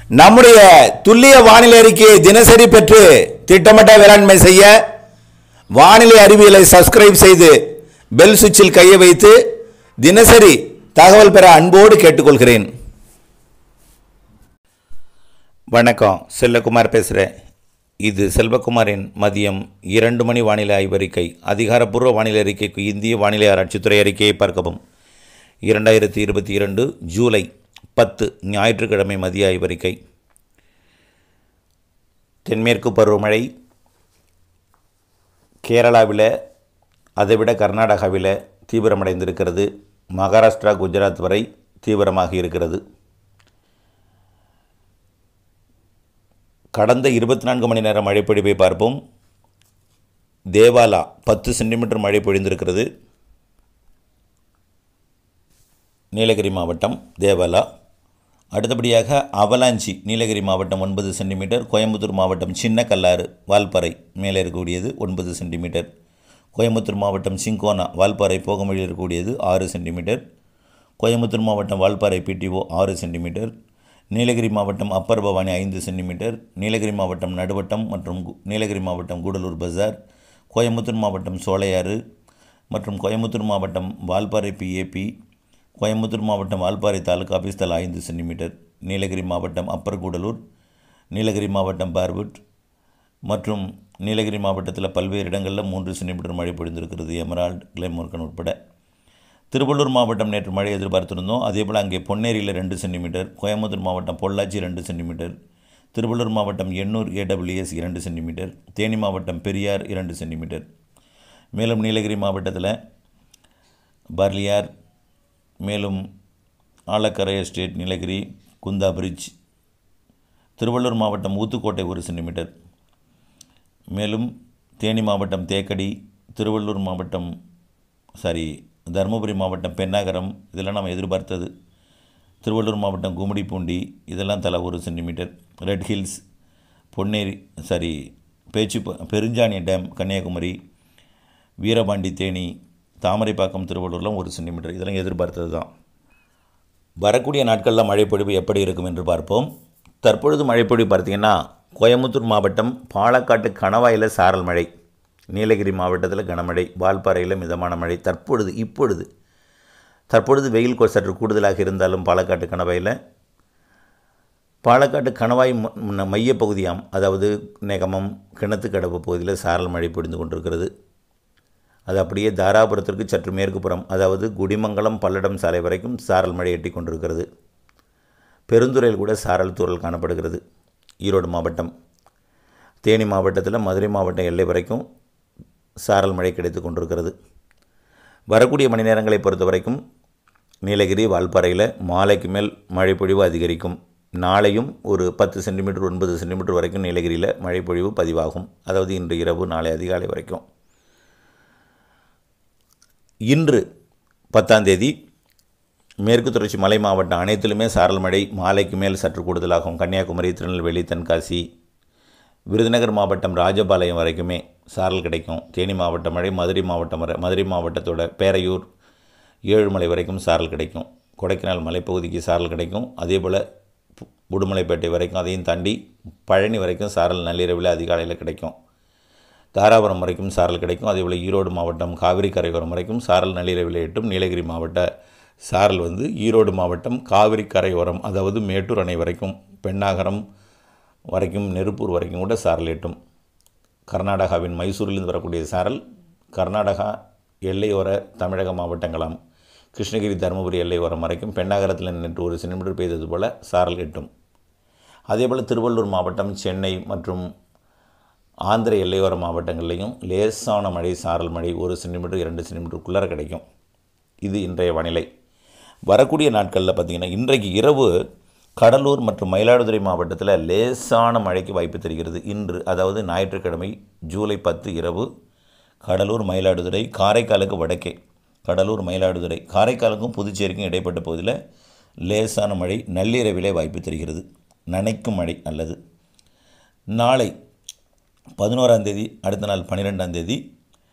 நம்முடைய துல்லிய வானிலை அறிக்கையை தினசரி பெற்று திட்டமிட்ட வேளாண்மை செய்ய வானிலை அறிவியலை சப்ஸ்கிரைப் செய்து பெல் சுவிட்சில் கையை வைத்து தினசரி தகவல் பெற அன்போடு கேட்டுக்கொள்கிறேன் வணக்கம் செல்லகுமார் பேசுகிறேன் இது செல்வகுமாரின் மதியம் இரண்டு மணி வானிலை ஆய்வறிக்கை அதிகாரப்பூர்வ வானிலை அறிக்கைக்கு இந்திய வானிலை ஆராய்ச்சித்துறை அறிக்கையை பார்க்கவும் இரண்டாயிரத்தி இருபத்தி இரண்டு ஜூலை பத்து ஞாயிற்றுக்கிழமை மதிய ஆய்வறிக்கை தென்மேற்கு பருவமழை கேரளாவில் அதைவிட கர்நாடகாவில் தீவிரமடைந்திருக்கிறது மகாராஷ்டிரா குஜராத் வரை தீவிரமாக இருக்கிறது கடந்த இருபத்தி நான்கு மணி நேரம் மழை பொழிவை பார்ப்போம் தேவாலா பத்து சென்டிமீட்டர் மழை பொழிந்திருக்கிறது நீலகிரி மாவட்டம் தேவாலா அடுத்தபடியாக அவலாஞ்சி நீலகிரி மாவட்டம் ஒன்பது சென்டிமீட்டர் கோயம்புத்தூர் மாவட்டம் சின்ன கல்லாறு வால்பாறை மேலே இருக்கக்கூடியது ஒன்பது சென்டிமீட்டர் கோயம்புத்தூர் மாவட்டம் சிங்கோனா வால்பாறை போகும் வழியில் இருக்கக்கூடியது ஆறு சென்டிமீட்டர் கோயம்புத்தூர் மாவட்டம் வால்பாறை பிடிஓ ஆறு சென்டிமீட்டர் நீலகிரி மாவட்டம் அப்பர் பவானி ஐந்து சென்டிமீட்டர் நீலகிரி மாவட்டம் நடுவட்டம் மற்றும் கு- நீலகிரி மாவட்டம் கூடலூர் பஜார் கோயம்புத்தூர் மாவட்டம் சோலையாறு மற்றும் கோயம்புத்தூர் மாவட்டம் வால்பாறை பிஏபி கோயம்புத்தூர் மாவட்டம் வால்பாறை தாலுகா ஆஃபீஸ் தலா ஐந்து சென்டிமீட்டர் நீலகிரி மாவட்டம் அப்பர் கூடலூர் நீலகிரி மாவட்டம் பார்வுட் மற்றும் நீலகிரி மாவட்டத்தில் பல்வேறு இடங்களில் மூன்று சென்டிமீட்டர் மழை பொழிந்திருக்கிறது எமரால்டு கிளைமோர்கன் உட்பட திருவள்ளூர் மாவட்டம் நேற்று மழை எதிர்பார்த்திருந்தோம் அதேபோல் அங்கே பொன்னேரியில் ரெண்டு சென்டிமீட்டர் கோயம்புத்தூர் மாவட்டம் பொள்ளாச்சி ரெண்டு சென்டிமீட்டர் திருவள்ளூர் மாவட்டம் எண்ணூர் ஏடபிள்யூஎஸ் இரண்டு சென்டிமீட்டர் தேனி மாவட்டம் பெரியார் இரண்டு சென்டிமீட்டர் மேலும் நீலகிரி மாவட்டத்தில் பர்லியார் மேலும் ஆலக்கரை எஸ்டேட் நீலகிரி குந்தா பிரிட்ஜ் திருவள்ளூர் மாவட்டம் ஊத்துக்கோட்டை ஒரு சென்டிமீட்டர் மேலும் தேனி மாவட்டம் தேக்கடி திருவள்ளூர் மாவட்டம் சாரி தருமபுரி மாவட்டம் பென்னாகரம் இதெல்லாம் நம்ம எதிர்பார்த்தது திருவள்ளூர் மாவட்டம் கும்மிடிப்பூண்டி இதெல்லாம் தலா ஒரு centimetre red hills Ponneri sorry பேச்சு பெருஞ்சாணி டேம் கன்னியாகுமரி வீரபாண்டி தேனி தாமரைப்பாக்கம் திருவள்ளூர்லாம் ஒரு சென்டிமீட்டர் இதெல்லாம் எதிர்பார்த்தது தான் வரக்கூடிய நாட்களில் மழைப்பொழிவு எப்படி இருக்கும் என்று பார்ப்போம் தற்பொழுது மழைப்பொழிவு பார்த்தீங்கன்னா கோயம்புத்தூர் மாவட்டம் பாலக்காட்டு கணவாயில் சாரல் மழை நீலகிரி மாவட்டத்தில் கனமழை வால்பாறையில் மிதமான மழை தற்பொழுது இப்பொழுது தற்பொழுது வெயில் கொ- சற்று கூடுதலாக இருந்தாலும் பாலக்காட்டு கணவாயில் பாலக்காட்டு கணவாய் ம- ம- மையப்பகுதியாம் அதாவது நெகமம் கிணத்துக்கடவு பகுதியில் சாரல் மழை பொழிந்து கொண்டிருக்கிறது அது அப்படியே தாராபுரத்திற்கு சற்று மேற்கு புறம் அதாவது குடிமங்கலம் பல்லடம் சாலை வரைக்கும் சாரல் மழை எட்டி கொண்டிருக்கிறது பெருந்துறையில் கூட சாரல் தூறல் காணப்படுகிறது ஈரோடு மாவட்டம் தேனி மாவட்டத்தில் மதுரை மாவட்டம் எல்லை வரைக்கும் சாரல் மழை கிடைத்து கொண்டிருக்கிறது வரக்கூடிய மணி நேரங்களை பொறுத்த வரைக்கும் நீலகிரி வால்பாறையில் மாலைக்கு மேல் மழை பொழிவு அதிகரிக்கும் நாளையும் ஒரு பத்து சென்டிமீட்டர் ஒன்பது சென்டிமீட்டர் வரைக்கும் நீலகிரியில் மழை பொழிவு பதிவாகும் அதாவது இன்று இரவு நாளை அதிகாலை வரைக்கும் இன்று பத்தாம் தேதி மேற்கு தொடர்ச்சி மலை மாவட்டம் அனைத்திலுமே சாரல் மழை மாலைக்கு மேல் சற்று கூடுதலாகும் கன்னியாகுமரி திருநெல்வேலி தென்காசி விருதுநகர் மாவட்டம் ராஜபாளையம் வரைக்குமே சாரல் கிடைக்கும் தேனி மாவட்ட மழை மதுரை மாவட்டம் வரை மதுரை மாவட்டத்தோட பேரையூர் ஏழுமலை வரைக்கும் சாரல் கிடைக்கும் கொடைக்கானல் மலைப்பகுதிக்கு சாரல் கிடைக்கும் அதே போல் உடுமலைப்பேட்டை வரைக்கும் அதையும் தாண்டி பழனி வரைக்கும் சாரல் நள்ளிரவில் அதிகாலையில் கிடைக்கும் தாராபுரம் வரைக்கும் சாரல் கிடைக்கும் அதேபோல் ஈரோடு மாவட்டம் காவிரி கரையோரம் வரைக்கும் சாரல் நள்ளிரவில் எட்டும் நீலகிரி மாவட்ட சாரல் வந்து ஈரோடு மாவட்டம் காவிரி கரையோரம் அதாவது மேட்டூர் அணை வரைக்கும் பெண்ணாகரம் வரைக்கும் நெருப்பூர் வரைக்கும் கூட சாரல் எட்டும் கர்நாடகாவின் மைசூரிலிருந்து வரக்கூடிய சாரல் கர்நாடகா எல்லையோர தமிழக மாவட்டங்களாம் கிருஷ்ணகிரி தருமபுரி எல்லையோரம் வரைக்கும் பெண்ணாகரத்தில் நின்று ஒரு சென்டிமீட்டர் பெய்தது போல சாரல் எட்டும் அதேபோல் திருவள்ளூர் மாவட்டம் சென்னை மற்றும் ஆந்திர எல்லையோர மாவட்டங்கள்லையும் லேசான மழை சாரல் மழை ஒரு சென்டிமீட்டர் இரண்டு சென்டிமீட்டருக்குள்ளார கிடைக்கும் இது இன்றைய வானிலை வரக்கூடிய நாட்களில் பார்த்திங்கன்னா இன்றைக்கு இரவு கடலூர் மற்றும் மயிலாடுதுறை மாவட்டத்தில் லேசான மழைக்கு வாய்ப்பு தெரிகிறது இன்று அதாவது ஞாயிற்றுக்கிழமை ஜூலை பத்து இரவு கடலூர் மயிலாடுதுறை காரைக்காலுக்கு வடக்கே கடலூர் மயிலாடுதுறை காரைக்காலுக்கும் புதுச்சேரிக்கும் இடைப்பட்ட பகுதியில் லேசான மழை நள்ளிரவிலே வாய்ப்பு தெரிகிறது நனைக்கும் மழை அல்லது நாளை பதினோராம் தேதி அடுத்த நாள் பன்னிரெண்டாம் தேதி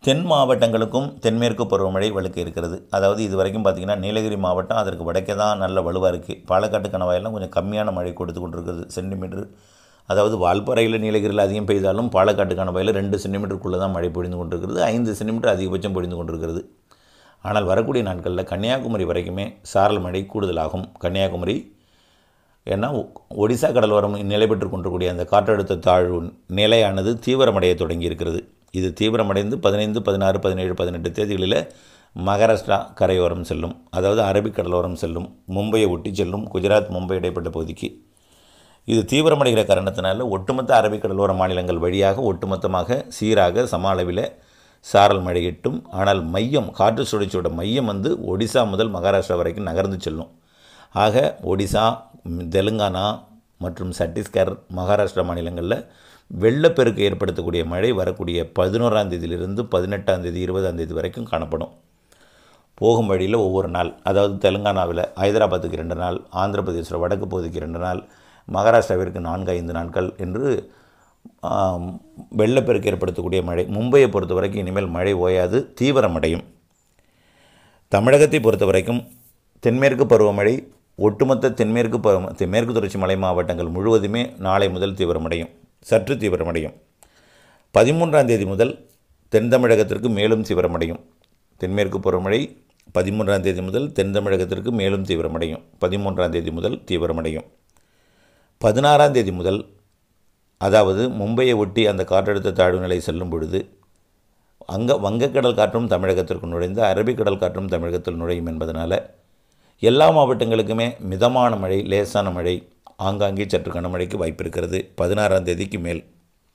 தென் மாவட்டங்களுக்கும் தென்மேற்கு பருவமழை வலுக்க இருக்கிறது அதாவது இது வரைக்கும் பார்த்திங்கன்னா நீலகிரி மாவட்டம் அதற்கு வடக்கே தான் நல்ல வலுவாக இருக்குது பாலக்காட்டு கணவாயெல்லாம் கொஞ்சம் கம்மியான மழை கொடுத்து கொண்டிருக்கிறது சென்டிமீட்டர் அதாவது வால்பாறையில் நீலகிரியில் அதிகம் பெய்தாலும் பாலக்காட்டு கணவாயில் ரெண்டு சென்டிமீட்டருக்குள்ளே தான் மழை பொழிந்து கொண்டிருக்கிறது ஐந்து சென்டிமீட்டர் அதிகபட்சம் பொழிந்து கொண்டிருக்கிறது ஆனால் வரக்கூடிய நாட்களில் கன்னியாகுமரி வரைக்குமே சாரல் மழை கூடுதலாகும் கன்னியாகுமரி ஏன்னா ஒடிசா கடலோரம் நிலை பெற்று கொண்டிருக்கூடிய அந்த காற்றழுத்த தாழ்வு நிலையானது தீவிரமடைய தொடங்கி இருக்கிறது இது தீவிரமடைந்து பதினைந்து பதினாறு பதினேழு பதினெட்டு தேதிகளில் மகாராஷ்டிரா கரையோரம் செல்லும் அதாவது அரபிக் கடலோரம் செல்லும் மும்பையை ஒட்டி செல்லும் குஜராத் மும்பை இடைப்பட்ட பகுதிக்கு இது தீவிரமடைகிற காரணத்தினால ஒட்டுமொத்த அரபிக் கடலோர மாநிலங்கள் வழியாக ஒட்டுமொத்தமாக சீராக சம அளவில் சாரல் மழையிட்டும் ஆனால் மையம் காற்று சுழற்சியோட மையம் வந்து ஒடிசா முதல் மகாராஷ்டிரா வரைக்கும் நகர்ந்து செல்லும் ஆக ஒடிசா தெலுங்கானா மற்றும் சத்தீஸ்கர் மகாராஷ்டிரா மாநிலங்களில் வெள்ளப்பெருக்கு ஏற்படுத்தக்கூடிய மழை வரக்கூடிய பதினோராம் தேதியிலிருந்து பதினெட்டாம் தேதி இருபதாம் தேதி வரைக்கும் காணப்படும் போகும் வழியில் ஒவ்வொரு நாள் அதாவது தெலுங்கானாவில் ஹைதராபாத்துக்கு ரெண்டு நாள் ஆந்திர பிரதேசில் வடக்கு பகுதிக்கு ரெண்டு நாள் மகாராஷ்டிராவிற்கு நான்கு ஐந்து நாட்கள் என்று வெள்ளப்பெருக்கு ஏற்படுத்தக்கூடிய மழை மும்பையை பொறுத்த வரைக்கும் இனிமேல் மழை ஓயாது தீவிரமடையும் தமிழகத்தை பொறுத்த வரைக்கும் தென்மேற்கு பருவமழை ஒட்டுமொத்த தென்மேற்கு பருவ தென்மேற்கு தொடர்ச்சி மலை மாவட்டங்கள் முழுவதுமே நாளை முதல் தீவிரமடையும் சற்று தீவிரமடையும் பதிமூன்றாம் தேதி முதல் தென் தமிழகத்திற்கு மேலும் தீவிரமடையும் தென்மேற்கு பருவமழை பதிமூன்றாம் தேதி முதல் தென் தமிழகத்திற்கு மேலும் தீவிரமடையும் பதிமூன்றாம் தேதி முதல் தீவிரமடையும் பதினாறாம் தேதி முதல் அதாவது மும்பையை ஒட்டி அந்த காற்றழுத்த தாழ்வு நிலை செல்லும் பொழுது அங்கே வங்கக்கடல் காற்றும் தமிழகத்திற்கு நுழைந்து அரபிக்கடல் காற்றும் தமிழகத்தில் நுழையும் என்பதனால் எல்லா மாவட்டங்களுக்குமே மிதமான மழை லேசான மழை ஆங்காங்கே சற்று கனமழைக்கு வாய்ப்பு இருக்கிறது பதினாறாம் தேதிக்கு மேல்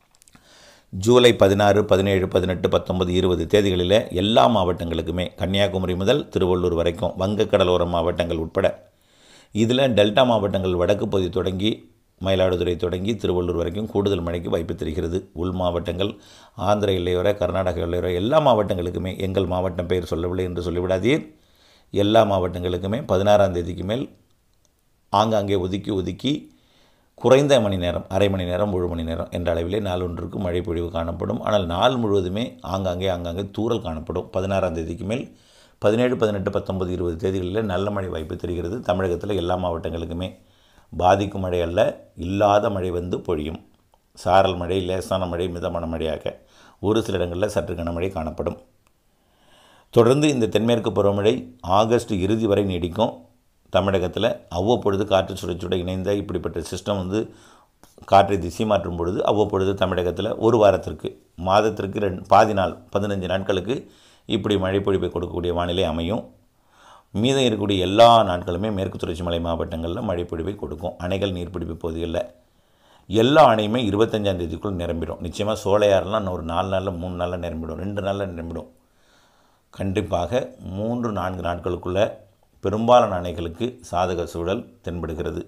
ஜூலை பதினாறு பதினேழு பதினெட்டு பத்தொன்பது இருபது தேதிகளில் எல்லா மாவட்டங்களுக்குமே கன்னியாகுமரி முதல் திருவள்ளூர் வரைக்கும் வங்கக்கடலோர மாவட்டங்கள் உட்பட இதில் டெல்டா மாவட்டங்கள் வடக்கு பகுதி தொடங்கி மயிலாடுதுறை தொடங்கி திருவள்ளூர் வரைக்கும் கூடுதல் மழைக்கு வாய்ப்பு தெரிகிறது உள் மாவட்டங்கள் ஆந்திர எல்லையோர கர்நாடக எல்லையோர எல்லா மாவட்டங்களுக்குமே எங்கள் மாவட்டம் பெயர் சொல்லவில்லை என்று சொல்லிவிடாதீர் எல்லா மாவட்டங்களுக்குமே பதினாறாம் தேதிக்கு மேல் ஆங்காங்கே ஒதுக்கி ஒதுக்கி குறைந்த மணி நேரம் அரை மணி நேரம் முழு மணி நேரம் என்ற அளவிலே நாளொன்றுக்கு மழை பொழிவு காணப்படும் ஆனால் நாள் முழுவதுமே ஆங்காங்கே ஆங்காங்கே தூறல் காணப்படும் பதினாறாம் தேதிக்கு மேல் பதினேழு பதினெட்டு பத்தொன்பது இருபது தேதிகளில் நல்ல மழை வாய்ப்பு தெரிகிறது தமிழகத்தில் எல்லா மாவட்டங்களுக்குமே பாதிக்கும் மழை அல்ல இல்லாத மழை வந்து பொழியும் சாரல் மழை லேசான மழை மிதமான மழையாக ஒரு சில இடங்களில் சற்று கனமழை காணப்படும் தொடர்ந்து இந்த தென்மேற்கு பருவமழை ஆகஸ்ட் இறுதி வரை நீடிக்கும் தமிழகத்தில் அவ்வப்பொழுது காற்று சுழற்சியோடு இணைந்த இப்படிப்பட்ட சிஸ்டம் வந்து காற்றை திசை மாற்றும் பொழுது அவ்வப்பொழுது தமிழகத்தில் ஒரு வாரத்திற்கு மாதத்திற்கு ரெண்டு பாதி நாள் பதினஞ்சு நாட்களுக்கு இப்படி மழை பொழிப்பை கொடுக்கக்கூடிய வானிலை அமையும் மீதம் இருக்கக்கூடிய எல்லா நாட்களுமே மேற்கு தொடர்ச்சி மலை மாவட்டங்களில் மழை பொழிவை கொடுக்கும் அணைகள் நீர்பிடிப்பு பகுதிகளில் எல்லா அணையுமே இருபத்தஞ்சாம் தேதிக்குள் நிரம்பிடும் நிச்சயமாக சோழையாரெலாம் இன்னும் ஒரு நாலு நாளில் மூணு நாளில் நிரம்பிடும் ரெண்டு நாளில் நிரம்பிடும் கண்டிப்பாக மூன்று நான்கு நாட்களுக்குள்ள பெரும்பாலான அணைகளுக்கு சாதக சூழல் தென்படுகிறது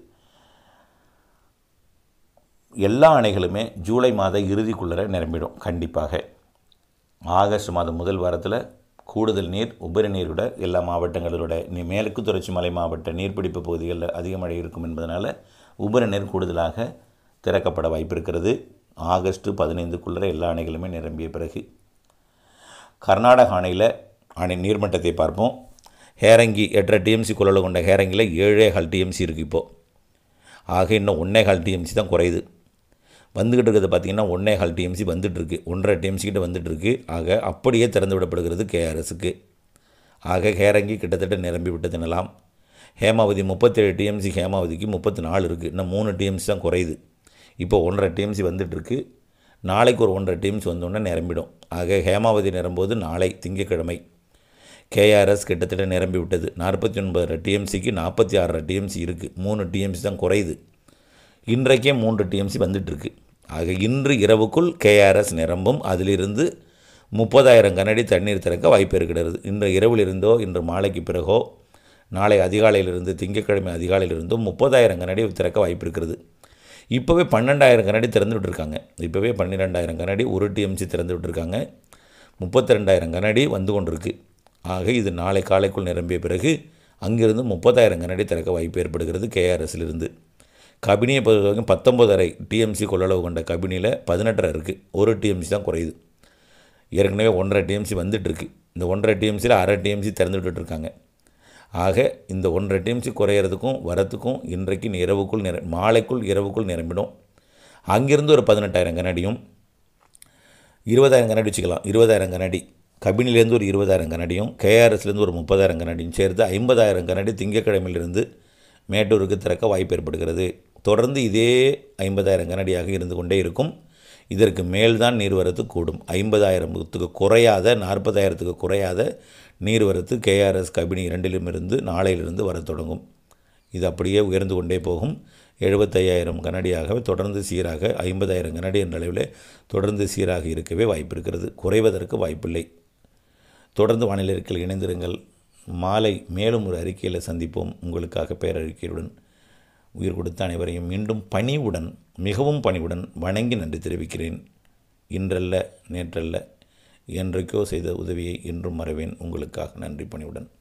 எல்லா அணைகளுமே ஜூலை மாத இறுதிக்குள்ளே நிரம்பிடும் கண்டிப்பாக ஆகஸ்ட் மாதம் முதல் வாரத்தில் கூடுதல் நீர் உபரி நீரோட எல்லா மாவட்டங்களோட நீ மேற்கு தொடர்ச்சி மலை மாவட்ட நீர்பிடிப்பு பகுதிகளில் அதிக மழை இருக்கும் என்பதனால் உபரி நீர் கூடுதலாக திறக்கப்பட வாய்ப்பு இருக்கிறது ஆகஸ்ட் பதினைந்துக்குள்ளே எல்லா அணைகளுமே நிரம்பிய பிறகு கர்நாடக அணையில் அணை நீர்மட்டத்தை பார்ப்போம் ஹேரங்கி எட்டரை டிஎம்சி கொள்ளளவு கொண்ட ஹேரங்கியில் ஏழே கால் டிஎம்சி இருக்குது இப்போது ஆக இன்னும் ஒன்றே கால் டிஎம்சி தான் குறையுது வந்துக்கிட்டு இருக்கிறது பார்த்திங்கன்னா ஒன்றே கால் டிஎம்சி வந்துட்டுருக்கு ஒன்றரை டிஎம்சி கிட்ட வந்துட்டுருக்கு ஆக அப்படியே திறந்து விடப்படுகிறது கேஆர்எஸுக்கு ஆக ஹேரங்கி கிட்டத்தட்ட நிரம்பி விட்டது எனலாம் ஹேமாவதி முப்பத்தேழு டிஎம்சி ஹேமாவதிக்கு முப்பத்தி நாலு இருக்குது இன்னும் மூணு டிஎம்சி தான் குறையுது இப்போ ஒன்றரை டிஎம்சி வந்துட்டுருக்கு நாளைக்கு ஒரு ஒன்றரை டிஎம்சி வந்தோடனே நிரம்பிடும் ஆக ஹேமாவதி நிரம்போது நாளை திங்கட்கிழமை கேஆர்எஸ் கிட்டத்தட்ட நிரம்பி விட்டது நாற்பத்தி ஒன்பது டிஎம்சிக்கு நாற்பத்தி ஆறரை டிஎம்சி இருக்குது மூணு டிஎம்சி தான் குறையுது இன்றைக்கே மூன்று டிஎம்சி வந்துட்டுருக்கு ஆக இன்று இரவுக்குள் கேஆர்எஸ் நிரம்பும் அதிலிருந்து முப்பதாயிரம் கனடி தண்ணீர் திறக்க வாய்ப்பு இருக்கிறது இன்று இரவிலிருந்தோ இன்று மாலைக்கு பிறகோ நாளை அதிகாலையிலிருந்து திங்கட்கிழமை அதிகாலையிலிருந்தோ முப்பதாயிரம் கனடி திறக்க வாய்ப்பு இருக்கிறது இப்போவே பன்னெண்டாயிரம் கனடி திறந்து விட்டுருக்காங்க இப்போவே பன்னிரெண்டாயிரம் கனடி ஒரு டிஎம்சி திறந்து விட்டுருக்காங்க முப்பத்தி ரெண்டாயிரம் கனடி வந்து கொண்டிருக்கு ஆக இது நாளை காலைக்குள் நிரம்பிய பிறகு அங்கிருந்து முப்பதாயிரம் கனடி திறக்க வாய்ப்பு ஏற்படுகிறது கேஆர்எஸ்லிருந்து கபினியை பொறுத்த வரைக்கும் பத்தொம்போதரை டிஎம்சி கொள்ளளவு கொண்ட கபினியில் பதினெட்டரை இருக்குது ஒரு டிஎம்சி தான் குறையுது ஏற்கனவே ஒன்றரை டிஎம்சி வந்துட்டுருக்கு இந்த ஒன்றரை டிஎம்சியில் அரை டிஎம்சி திறந்து விட்டுட்ருக்காங்க ஆக இந்த ஒன்றரை டிஎம்சி குறையிறதுக்கும் வரத்துக்கும் இன்றைக்கு இரவுக்குள் நிர மாலைக்குள் இரவுக்குள் நிரம்பிடும் அங்கிருந்து ஒரு பதினெட்டாயிரம் கனடியும் இருபதாயிரம் கனடி வச்சுக்கலாம் இருபதாயிரம் கனடி கபினிலேருந்து ஒரு இருபதாயிரம் கனடியும் கேஆர்எஸ்லேருந்து ஒரு முப்பதாயிரம் கனடியும் சேர்த்து ஐம்பதாயிரம் கனடி திங்கக்கிழமையிலிருந்து மேட்டூருக்கு திறக்க வாய்ப்பு ஏற்படுகிறது தொடர்ந்து இதே ஐம்பதாயிரம் கனடியாக இருந்து கொண்டே இருக்கும் இதற்கு மேல்தான் நீர்வரத்து கூடும் ஐம்பதாயிரத்துக்கு குறையாத நாற்பதாயிரத்துக்கு குறையாத நீர்வரத்து கேஆர்எஸ் கபினி இரண்டிலும் இருந்து நாளையிலிருந்து வரத் தொடங்கும் இது அப்படியே உயர்ந்து கொண்டே போகும் எழுபத்தையாயிரம் கனடியாகவே தொடர்ந்து சீராக ஐம்பதாயிரம் கனடி என்ற அளவில் தொடர்ந்து சீராக இருக்கவே வாய்ப்பு இருக்கிறது குறைவதற்கு வாய்ப்பில்லை தொடர்ந்து வானிலை இருக்கையில் இணைந்திருங்கள் மாலை மேலும் ஒரு அறிக்கையில் சந்திப்போம் உங்களுக்காக பேரறிக்கையுடன் உயிர் கொடுத்த அனைவரையும் மீண்டும் பணிவுடன் மிகவும் பணிவுடன் வணங்கி நன்றி தெரிவிக்கிறேன் இன்றல்ல நேற்றல்ல என்றைக்கோ செய்த உதவியை இன்றும் மறவேன் உங்களுக்காக நன்றி பணிவுடன்